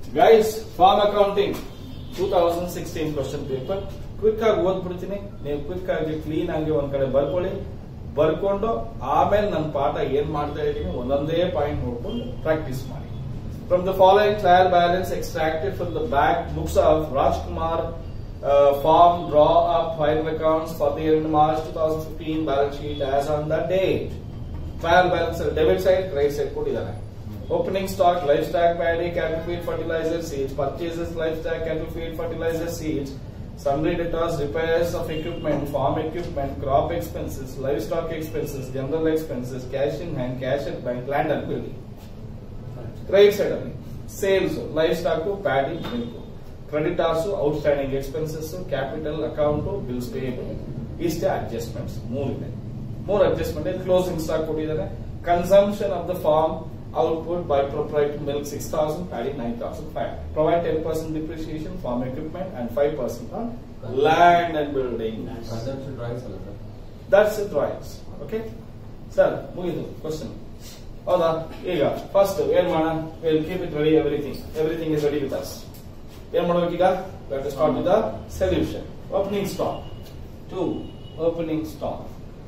Guys farm accounting two thousand sixteen question paper quick ಆಗಿ ಓದ್ಬಿಡ್ತೀನಿ ನೀವು ಕ್ವಿಕ್ ಆಗಿ ಕ್ಲೀನ್ ಆಗಿ ಒಂದ್ ಕಡೆ ಬರ್ಕೊಳ್ಳಿ ಬರ್ಕೊಂಡು ಆಮೇಲೆ ನನ್ನ ಪಾಠ ಏನ್ ಮಾಡ್ತಾ ಇದ್ದೀನಿ ಒಂದೊಂದೇ ಪಾಯಿಂಟ್ ನೋಡ್ಕೊಂಡು ಪ್ರಾಕ್ಟೀಸ್ ಮಾಡಿ from the following trial balance extracted from the back books of Rajkumar farm draw up final accounts for the year March two thousand fifteen balance sheet as on the date trial balance debit side credit side ಕೊಟ್ಟಿದ್ದಾನೆ Opening stock, livestock, paddy, cattle feed, fertilizer, seeds. Purchases, livestock, cattle feed, fertilizer, seeds. Sundry debtors, repairs of equipment, farm equipment, crop expenses, livestock expenses, general expenses, cash in hand, cash at bank, land and building. Credit side ಅಲ್ಲಿ sales livestock paddy milk creditors outstanding expenses capital account bills payable ಇಷ್ಟೇ adjustments ಮೂರಿದೆ ಮೂರು adjustment closing stock ಕೊಟ್ಟಿದ್ದಾರೆ consumption of the farm output by proprietary milk 6000 paddy 9500 provide 10% depreciation farm equipment and 5% on land and building Consumption drawings ಅಲ್ಲ sir that's it drawings okay sir ಮುಗಿದು question ಹೌದಾ ಈಗ first ಏನ್ ಮಾಡೋಣ will keep it ready everything everything is ready with us ಏನ್ ಮಾಡ್ಬೇಕೀಗ let us start with the solution opening stock to opening stock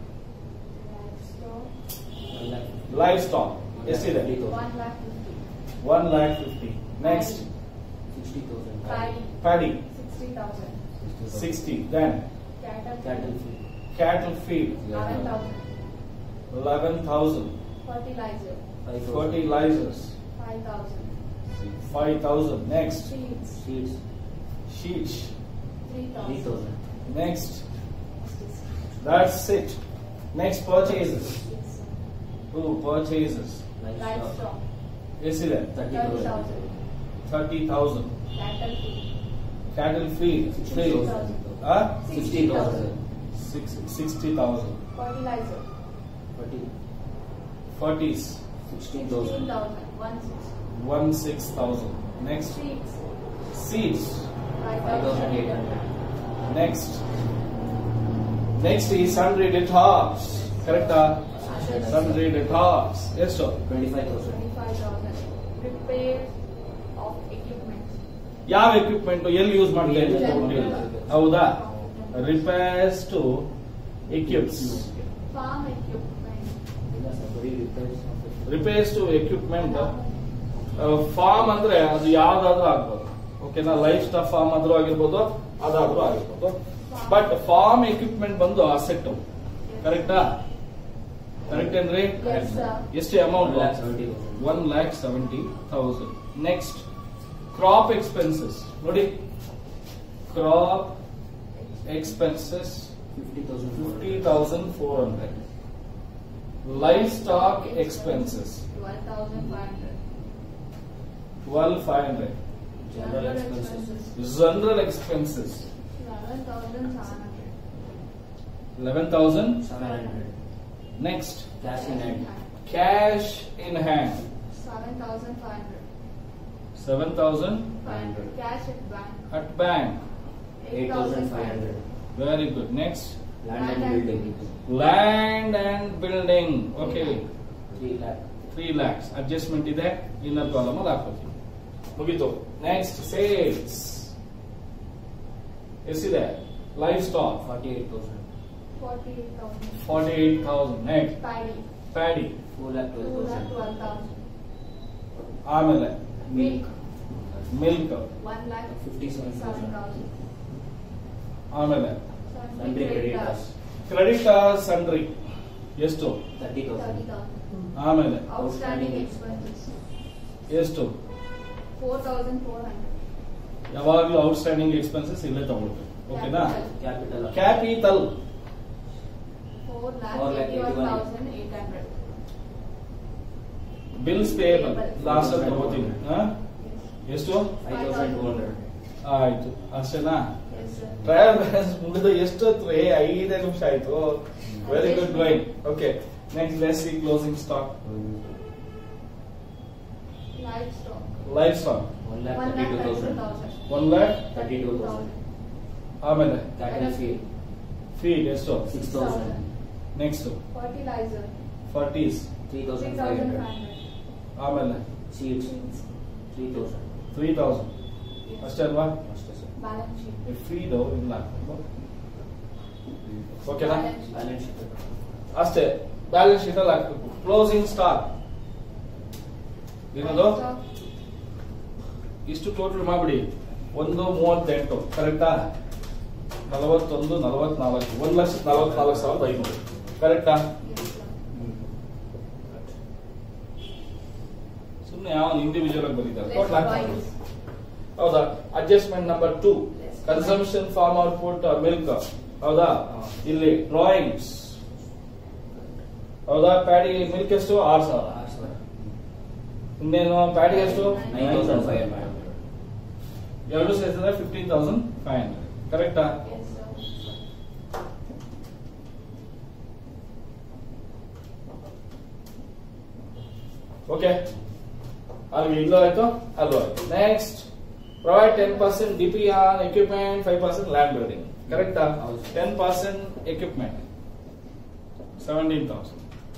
livestock ಎಷ್ಟಿದೆ One lakh fifty. One lakh fifty next sixty thousand Paddy, paddy sixty thousand. Sixty then Cattle, cattle feed cattle feed eleven thousand. eleven thousand Fertilizer, five fertilizers five thousand. five thousand next Seeds, seeds sheets three three thousand. Thousand next that's it next purchases Yes, sir. two purchases Livestock, ಎಷ್ಟಿದೆ thirty thirty thousand thousand. thirty thousand Cattle feed, cattle feed Sixty three thousand. huh? Sixty thousand six sixty thousand fertilizer, forty forties sixteen sixteen thousand thousand. One six. one six thousand next Seeds, seeds five five thousand thousand eight eight hundred. Hundred next next is sundry debtors correct sundry debtors yes sir twenty five thousand Twenty-five thousand. Repair of equipment. ಯಾವ equipment ಎಲ್ಲಿ use ಮಾಡ್ತೀವಿ ಅಂತ ಗೊತ್ತಿಲ್ಲ. ಹೌದಾ repairs to equips Farm equipment. ಇಲ್ಲ sir ಬರೀ repairs repairs to equipment farm ಅಂದ್ರೆ ಅದು ಯಾವ್ದಾದ್ರೂ ಆಗ್ಬೋದು ಓಕೆನಾ ಲೈಫ್ ಸ್ಟಾಫ್ ಫಾರ್ಮ್ ಆದ್ರೂ ಆಗಿರ್ಬೋದು ಅದಾದ್ರೂ ಆಗಿರ್ಬೋದು ಬಟ್ ಫಾರ್ಮ್ ಎಕ್ವಿಪ್ಮೆಂಟ್ ಬಂದು ಅಸೆಟ್ ಕರೆಕ್ಟಾ ಕರೆಕ್ಟ್ ಏನ್ರಿ Yes, sir. ಎಷ್ಟು amount lakh seventy thousand one lakh seventy thousand next crop expenses ನೋಡಿ crop expenses fifty thousand fifty thousand four hundred livestock expenses Twelve thousand five hundred. Twelve five hundred general expenses general expenses Eleven thousand seven hundred. Eleven thousand seven hundred next cash in hand cash in hand Seven thousand five hundred. Seven thousand Five hundred. Cash at bank. At bank eight thousand five hundred very good next land and building land and building okay three lakh three lakhs adjustment ಇದೆ inner column ಅಲ್ಲಿ ಹಾಕೋತೀವಿ ಮುಗೀತು next sales ಎಷ್ಟಿದೆ livestock forty eight thousand Forty-eight thousand. Forty eight thousand next Paddy. Paddy four lakh twelve Two lakh thousand twelve thousand. ಆಮೇಲೆ Milk. Milk One lakh fifty seven seven thousand thousand. ಆಮೇಲೆ Sundry creditors. Credit sundry ಎಷ್ಟು thirty Thirty thousand thousand. ಆಮೇಲೆ Outstanding expenses. ಎಷ್ಟು Four thousand four hundred. ಯಾವಾಗ್ಲೂ outstanding expenses ಇಲ್ಲೇ ತಗೊಳ್ಬೇಕು ಓಕೆನಾ capital capital Four lakh Four lakh eighty-one eighty-one. thousand eight hundred. Bills payable last ಅಲ್ಲಿ ತಗೋತೀನಿ ಹಾ? Yes. ಎಷ್ಟು ಫೈವ್ ತೌಸಂಡ್ ಟೂ ಹಂಡ್ರೆಡ್ ಆಯ್ತು ಅಷ್ಟೇನಾ Yes, sir. ಟ್ರಯಲ್ ಬ್ಯಾಲೆನ್ಸ್ ಮುಗಿದು ಎಷ್ಟೊತ್ತು ಐದೇ ನಿಮಿಷ ಆಯ್ತು very good going okay next less ಸಿ closing stock Livestock. Livestock one lakh One thirty lakh two thirty thousand thousand. One lakh thirty two thousand ಆಮೇಲೆ cattle feed feed ಎಷ್ಟು six thousand next Fertilizer. Fertilizers three Three thousand five thousand hundred five hundred. ಆಮೇಲೆ seeds Seeds. Three thousand three thousand ಅಷ್ಟೇ ಅಲ್ವಾ ಅಷ್ಟೇ sir Balance sheet. ಫ್ರೀದು ಇಲ್ಲ ಓಕೆನಾ Balance sheet. Balance sheet ಅಷ್ಟೇ balance sheet ಅಲ್ಲಿ ಹಾಕ್ಬೇಕು ಕ್ಲೋಸಿಂಗ್ ಸ್ಟಾಕ್ ಏನದು Stock. ಇಷ್ಟು ಟೋಟಲ್ ಮಾಡ್ಬಿಡಿ ಒಂದು ಮೂವತ್ತೆಂಟು ಕರೆಕ್ಟಾ ನಲವತ್ತೊಂದು ನಲವತ್ನಾಲ್ಕು ಒಂದು ಲಕ್ಷದ ನಲವತ್ನಾಲ್ಕು ಸಾವಿರದ ಐನೂರು ಕರೆಕ್ಟಾ Yes, sir. ಸುಮ್ಮನೆ ಯಾವ ಇಂಡಿವಿಜುವಲ್ ಆಗಿ ಬರೀತಾರೆ Less ಟೋಟಲ್ ಹಾಕ್ತಾರೆ drawings. ಹೌದಾ adjustment number two Yes. Consumption farm output milk ಹೌದಾ ಹಾ. ಇಲ್ಲಿ ಡ್ರಾಯಿಂಗ್ಸ್ ಹೌದಾ ಪ್ಯಾಡಿ ಮಿಲ್ಕ್ ಎಷ್ಟು ಆರು ಸಾವಿರ ಆರು ಸಾವಿರ ಇನ್ನೇನು ಪ್ಯಾಡಿ ಎಷ್ಟು ನೈನ್ ತೌಸಂಡ್ ಫೈವ್ ಹಂಡ್ರೆಡ್ ಎರಡು ಸೇರಿಸಿದ್ರೆ ಫಿಫ್ಟೀನ್ ತೌಸಂಡ್ ಫೈವ್ ಹಂಡ್ರೆಡ್ ಕರೆಕ್ಟಾ Yes, sir. ಓಕೆ ಅಲ್ಲಿ ಇಲ್ಲೂ ಆಯ್ತು ಅಲ್ಲೂ ಆಯ್ತು next provide ten percent D P on equipment five percent land building ಕರೆಕ್ಟಾ ಹೌದು. Ten percent equipment seventeen thousand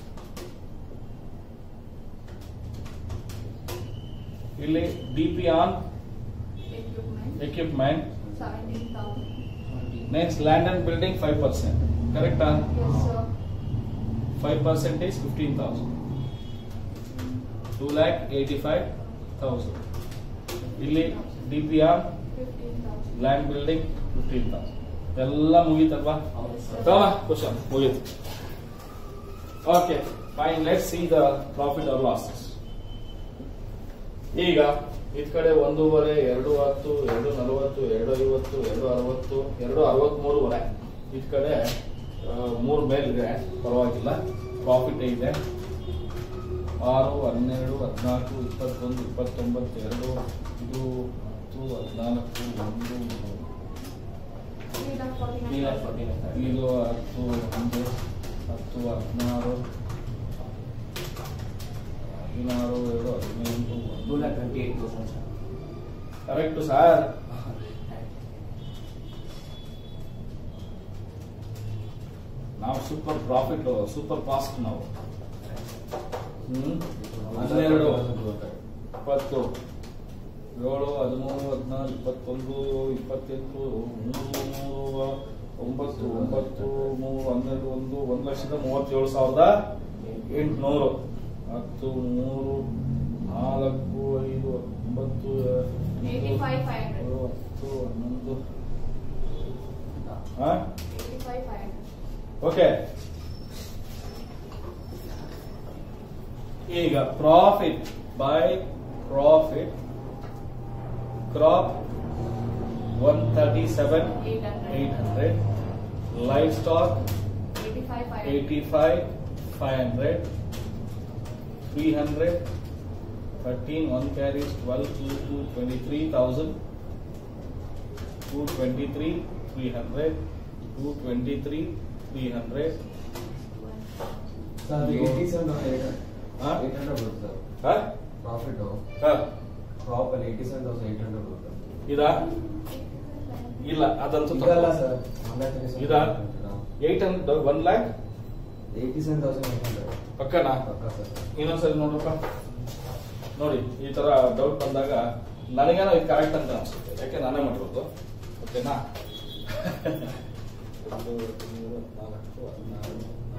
ಇಲ್ಲಿ D P on Equipment. Equipment Seventeen thousand. Next land and building five percent ಕರೆಕ್ಟಾ Yes, sir. Five percentage fifteen thousand two lakh eighty five thousand ಇಲ್ಲಿ D P R Fifteen thousand. Land building fifteen thousand ಎಲ್ಲ ಮುಗೀತಲ್ವಾ ಹೌದು sir ತಮ್ಮ question ಮುಗೀತು okay fine let see the profit or losses ಈಗ ಇದ್ ಕಡೆ ಒಂದೂವರೆ ಎರಡು ಹತ್ತು ಎರಡು ನಲವತ್ತು ಎರಡು ಐವತ್ತು ಎರಡು ಅರವತ್ತು ಎರಡು ಅರವತ್ಮೂರುವರೆ ಇದ್ ಕಡೆ ಆ, ಮೂರ್ ಮೇಲ್ಗೆ ಪರವಾಗಿಲ್ಲ ಪ್ರಾಫಿಟ್ ಇದೆ ಆರು ಹನ್ನೆರಡು ಹದಿನಾಲ್ಕು ಇಪ್ಪತ್ತೊಂದು ಇಪ್ಪತ್ತೊಂಬತ್ತು ಎರಡು ಇದು ಹತ್ತು ಹದಿನಾಲ್ಕು ಒಂದು ಮೂರು Three lakh forty-nine three lakh thousand. Forty nine ಇದು ಹತ್ತು ಒಂದು ಹತ್ತು ಹದಿನಾರು ಹದಿನಾರು ಎರಡು ಹದಿನೆಂಟು two lakh twenty eight thousand sir correct sir ನಾವು ಸೂಪರ್ ಪ್ರಾಫಿಟ್ ಸೂಪರ್ ಕಾಸ್ಟ್ ನಾವು ಹ್ಮ್ ಹನ್ನೆರಡು ಇಪ್ಪತ್ತು ಏಳು ಹದಿಮೂರು ಹದಿನಾರು ಇಪ್ಪತ್ತೊಂದು ಇಪ್ಪತ್ತೆಂಟು ಮೂರು ಮೂರು ಒಂಬತ್ತು ಒಂಬತ್ತು ಮೂರು ಹನ್ನೆರಡು ಒಂದು ಒಂದು ಲಕ್ಷದ ಮೂವತ್ತೇಳು ಸಾವಿರದ ಎಂಟುನೂರು ಹತ್ತು ಮೂರು ನಾಲ್ಕು ಐದು ಒಂಬತ್ತು Eighty-five five hundred. ಏಳು, ಹತ್ತು ಹನ್ನೊಂದು ಹಾ Eighty-five five hundred. ಓಕೆ ಈಗ profit by profit crop one thirty seven Eight hundred. Eight hundred livestock Eighty-five five hundred. Eighty five five hundred three hundred thirteen one carries twelve two two twenty three thousand two twenty three three hundred two twenty three three hundred sir eighty seven eight ಹಾ? Eight hundred ಬರುತ್ತೆ sir ಹಾ? Profit ಹಾ. Crop ಅಲ್ಲಿ eighty seven thousand eight hundred ಬರುತ್ತೆ ಇದಾ ಇಲ್ಲ ಅದಂತೂ ಇದಲ್ಲ ಸರ್ ಇದಾ? Eight hundred one lakh eighty seven thousand eight hundred ಪಕ್ಕನಾ ಪಕ್ಕ ಸರ್ ಇನ್ನೊಂದ್ಸರಿ ನೋಡ್ರಪ್ಪ ನೋಡಿ ಈ ತರ ಡೌಟ್ ಬಂದಾಗ ನನಗೇನೋ ಇದು ಕರೆಕ್ಟ್ ಅಂತ ಅನ್ಸುತ್ತೆ ಯಾಕೆ ನಾನೇ ಮಾಡಿರೋದು ಓಕೆನಾ ಒಂದು ಮೂರು ನಾಲ್ಕು ಹದಿನಾರು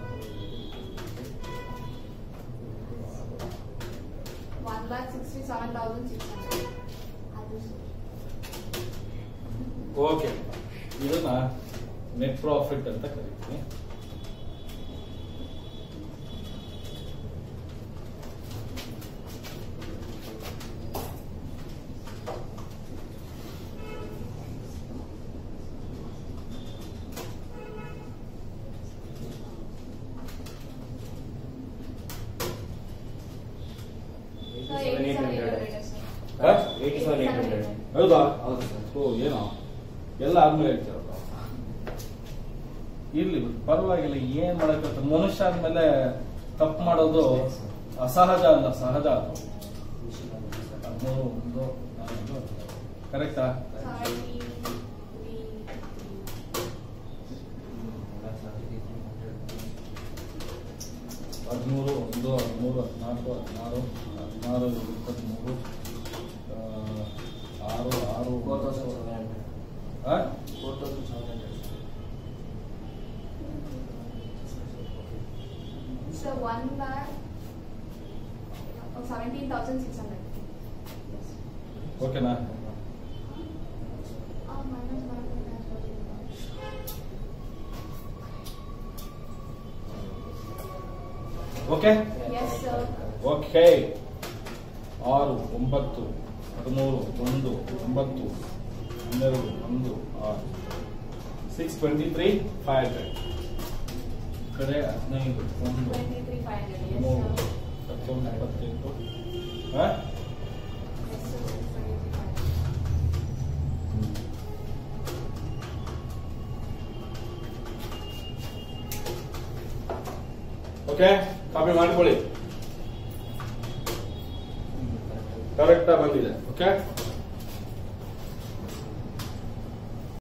One lakh sixty-seven thousand six hundred. ಅದು sir. ಓಕೆ ಇದನ್ನ ನೆಟ್ ಪ್ರಾಫಿಟ್ ಅಂತ ಕರಿತೀನಿ Sir, eighty-seven eight hundred sir. ಹಾ? ಏಯ್ಟಿ ಸೆವೆನ್ ಏಟ್ ಹಂಡ್ರೆಡ್ ಹೌದಾ ಹೌದು ಸರ್ ಓ ಏನೋ ಎಲ್ಲ ಆದ್ಮೇಲೆ ಹೇಳ್ತಾರಲ್ಲ ಇರ್ಲಿ ಬಿಡು ಪರವಾಗಿಲ್ಲ ಏನ್ ಮಾಡಕ್ಕೆ ಮನುಷ್ಯ ಆದ್ಮೇಲೆ ತಪ್ಪು ಮಾಡೋದು ಅಸಹಜ ಅಲ್ಲ ಸಹಜ ಅದು ಹದಿಮೂರು ಒಂದು ನಾಲ್ಕು ಕರೆಕ್ಟಾ Thirty, three, ಹದಿಮೂರು ಒಂದು ಹದಿಮೂರು ಹದಿನಾಲ್ಕು ಹದಿನಾರು ಹದಿನಾರು ಇಪ್ಪತ್ತ್ಮೂರು ಆ, ಫೋರ್ ತೌಸಂಡ್ ಸೆವೆನ್ ಹಂಡ್ರೆಡ್ ಹಾ four thousand seven hundred So one lakh seventeen thousand six hundred. ಓಕೆನಾ Ah, minus one okay Yes, sir. Okay ಆರು ಒಂಬತ್ತು ಹದಿಮೂರು ಒಂದು ಒಂಬತ್ತು ಹನ್ನೆರಡು ಒಂದು ಆರು six twenty three five hundred ಕಡೆ ಹದಿನೈದು ಒಂದು Twenty-three five hundred. Yes, ಮೂರು sir. ಹತ್ತೊಂದು ಇಪ್ಪತ್ತೆಂಟು ಹಾ Yes, sir. Twenty-three five. Okay copy ಮಾಡ್ಕೊಳ್ಳಿ ಕರೆಕ್ಟ್ ಬಂದಿದೆ ಓಕೆ